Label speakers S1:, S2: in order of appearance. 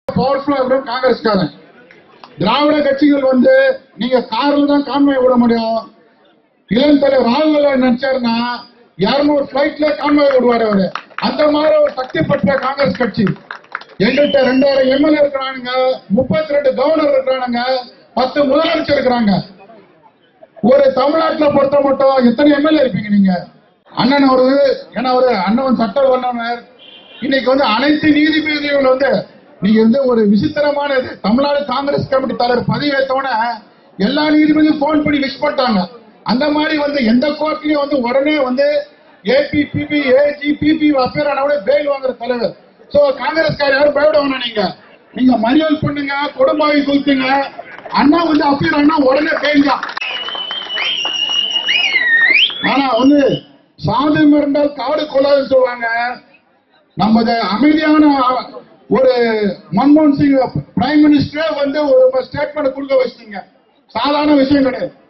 S1: பவர்ஃபுல்லா இருக்கும் காங்கிரஸ்காரன் திராவிட கட்சிகள் வந்து நீங்க கார்ல தான் கான்வாய் விட முடியும் இளம் தலைவர் ராகுல் காந்தி நினைச்சாருன்னா இருநூறு பிளைட்ல கான்வாய் விடுவாரு அவரு அந்த மாதிரி ஒரு சக்தி பெற்ற காங்கிரஸ் கட்சி எங்கள்கிட்ட ரெண்டாயிரம் எம்எல்ஏ இருக்கிறானுங்க முப்பத்தி ரெண்டு கவர்னர் இருக்கிறானுங்க பத்து முதலமைச்சர் இருக்கிறாங்க ஒரு தமிழ்நாட்டுல பொறுத்த மட்டும் எத்தனை எம்எல்ஏ இருப்பீங்க நீங்க அண்ணன் ஒரு ஏன்னா ஒரு அண்ணன் சட்ட வல்லுநர் இன்னைக்கு வந்து அனைத்து நீதிபதிகள் வந்து நீங்க வந்து ஒரு விசித்திரமான இது தமிழ்நாடு காங்கிரஸ் கமிட்டி தலைவர் பதவி ஏற்றவன எல்லா நீதிபதியும் போன் பண்ணி விஷ் பண்ணிட்டாங்க அந்த மாதிரி வந்து எந்த கோர்ட்லயும் வந்து உடனே வந்து AP PP AG PP appear ஆனவனே பெயில் வாங்குற தலைவர் சோ காங்கிரஸ்கார யாரும் பயப்பட வேணாம் நீங்க நீங்க மறியல் பண்ணுங்க கொடுமாவி கொடுத்துங்க அண்ணா வந்து அப்பியர் ஆனா உடனே பெயில் தான் ஆனா வந்து சாதி மிரண்டால் காடு கொள்ளாதுன்னு சொல்லுவாங்க நம்ம இத அமைதியான ஒரு மன்மோகன் சிங் பிரைம் மினிஸ்டரே வந்து ஒரு ஸ்டேட்மெண்ட் கொடுக்க வச்சிட்டீங்க சாதாரண விஷயம் கிடையாது